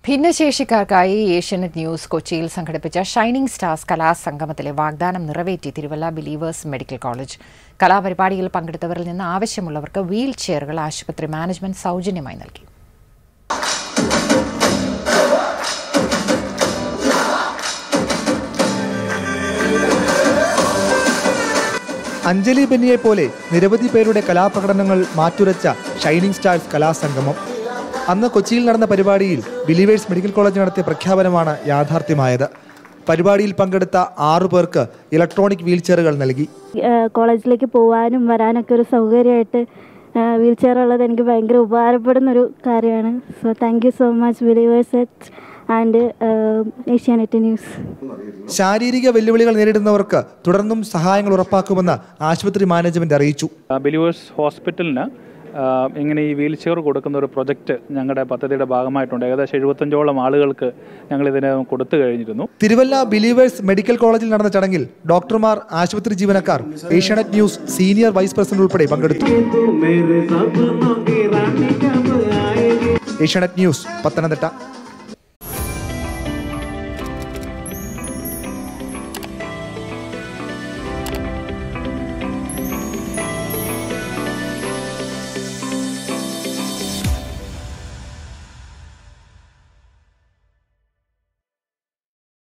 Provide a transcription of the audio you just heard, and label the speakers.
Speaker 1: ഭിന്നശേഷിക്കാർക്കായി Asianet news കൊച്ചിയിൽ സംഘടിപ്പിച്ച shining stars കലാസംഗമത്തിലെ വാഗ്ദാനം നിറവേറ്റി തിരുവല്ല ബിലീവേഴ്സ് മെഡിക്കൽ കോളേജ് കലാപരിപാടിയിൽ പങ്കെടുത്തവരിൽ നിന്ന് ആവശ്യമുള്ളവർക്ക് വീൽ ചെയറുകൾ ആശുപത്രി മാനേജ്മെന്റ് സൗജന്യമായി നൽകി
Speaker 2: അഞ്ജലി ബെന്നിയെ പോലെ നിരവധി പേരുടെ കലാപ്രകടനങ്ങൾ മാറ്റുരച്ച ഷൈനിങ് സ്റ്റാർസ് കലാസംഗമം അന്ന് കൊച്ചിയിൽ നടന്ന പരിപാടിയിൽ ബിലീവേഴ്സ് മെഡിക്കൽ കോളേജ് നടത്തിയ പ്രഖ്യാപനമാണ് യാഥാർത്ഥ്യമായത് പരിപാടിയിൽ പങ്കെടുത്ത ആറു പേർക്ക് ഇലക്ട്രോണിക് വീൽചെയറുകൾ നൽകി
Speaker 3: ഏഹ് കോളേജിലേക്ക് പോകാനും വരാനൊക്കെ ഒരു സൗകര്യമായിട്ട് വീൽ ചെയർ ഉള്ളത് എനിക്ക് ഭയങ്കര ഉപകാരപ്പെടുന്ന ഒരു കാര്യമാണ് so thank you so much believers എറ്റ് ആൻഡ് ഏഷ്യാനെറ്റ് ന്യൂസ്
Speaker 2: ശാരീരിക വെല്ലുവിളികൾ നേരിടുന്നവർക്ക് തുടർന്നും സഹായങ്ങൾ ഉറപ്പാക്കുമെന്ന് ആശുപത്രി മാനേജ്മെന്റ് അറിയിച്ചു
Speaker 4: ബിലീവേഴ്സ് ഹോസ്പിറ്റലിന് ആ, ഇങ്ങനെ ഈ വീൽ ചെയർ കൊടുക്കുന്ന ഒരു പ്രൊജക്റ്റ് ഞങ്ങളുടെ പദ്ധതിയുടെ ഭാഗമായിട്ടുണ്ട് ഏകദേശം എഴുപത്തഞ്ചോളം ആളുകൾക്ക് ഞങ്ങളിതിന് കൊടുത്തു കഴിഞ്ഞിരുന്നു
Speaker 2: തിരുവല്ല ബിലീവേഴ്സ് മെഡിക്കൽ കോളേജിൽ നടന്ന ചടങ്ങിൽ ഡോക്ടർമാർ ആശുപത്രി ജീവനക്കാർ Asianet news senior vice president ഉൾപ്പെടെ പങ്കെടുത്തു ഏഷ്യാനെറ്റ് ന്യൂസ് പത്തനംതിട്ട